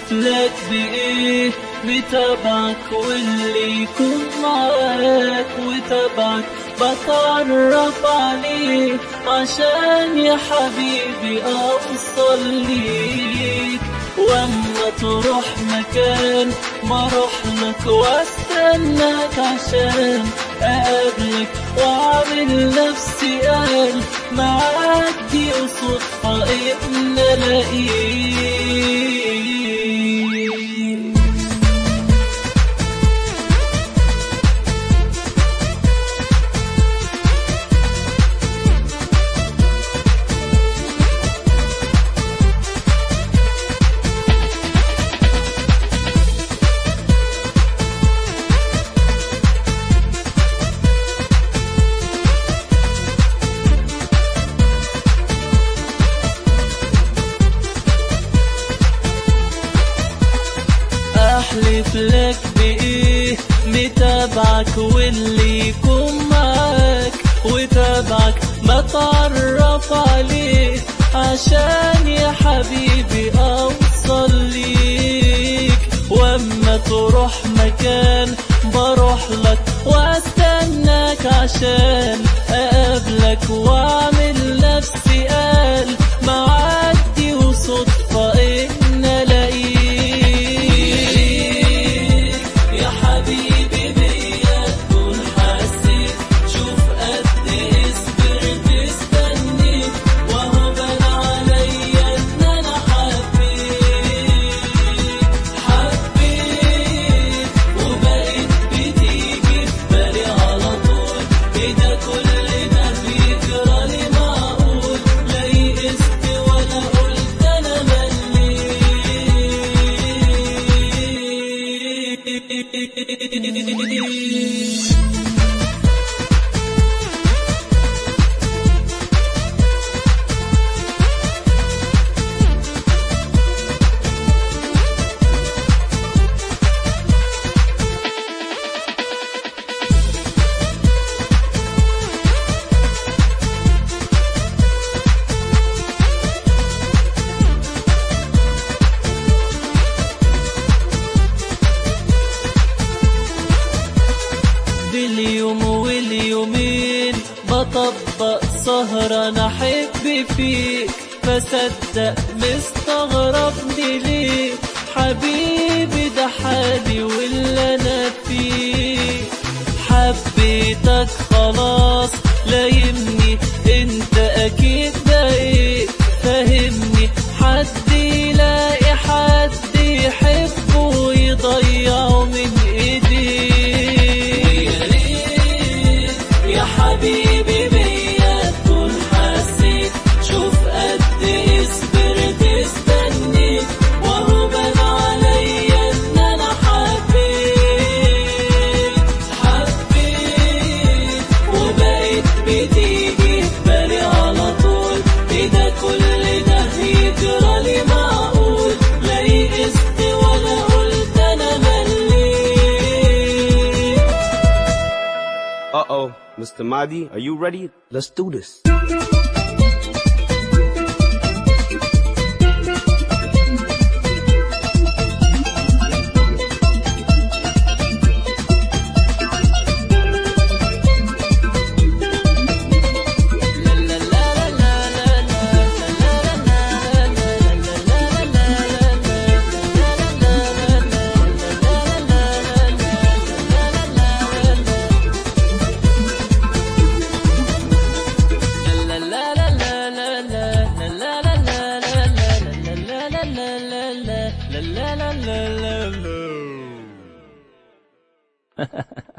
احلف لك بايه بتبعك واللي يكون معاك وتبعك بتعرف عليك عشان يا حبيبي اوصل ليك واما تروح مكان ما اروح لك واستناك عشان اقابلك واعمل نفسي قال معدي وصدفة ان الاقيك احلف لك بايه متابعك واللي يكون معاك وتابعك بتعرف عليه عشان يا حبيبي اوصل ليك واما تروح مكان بروح لك واستناك عشان اقابلك واعمل نفسي قال معدي وصدفة ان الاقيك يا حبيبي بيا تكون حسيت شوف قد ايه صبرت استنيت وهو بان عليا ان انا حبيت حبيت وبقيت بتيجي في بالي على طول ايه ده كل ده بيجرالي معقول لا يئست ولا قلت انا مليت باليوم واليومين بطبق سهرة انا احب فيك بصدق مستغربني ليه حبيبي ده حالي واللي انا فيه حبيتك خلاص لايمني انت اكيد بقيت فاهمني حد يلاقي حد يحبه ويضيعه من ايديه ويا ريت يا حبيبي بيا تكون حسيت شوف قد ايه صبرت استنيت وهو بان عليا ان انا حبيت حبيت وبقيت بتيجي في بالي على طول ايه ده كل ده بيجرالي معقول لا يئست ولا قلت انا مليت Uh oh, Mr. Mahdi, are you ready? Let's do this. la la la la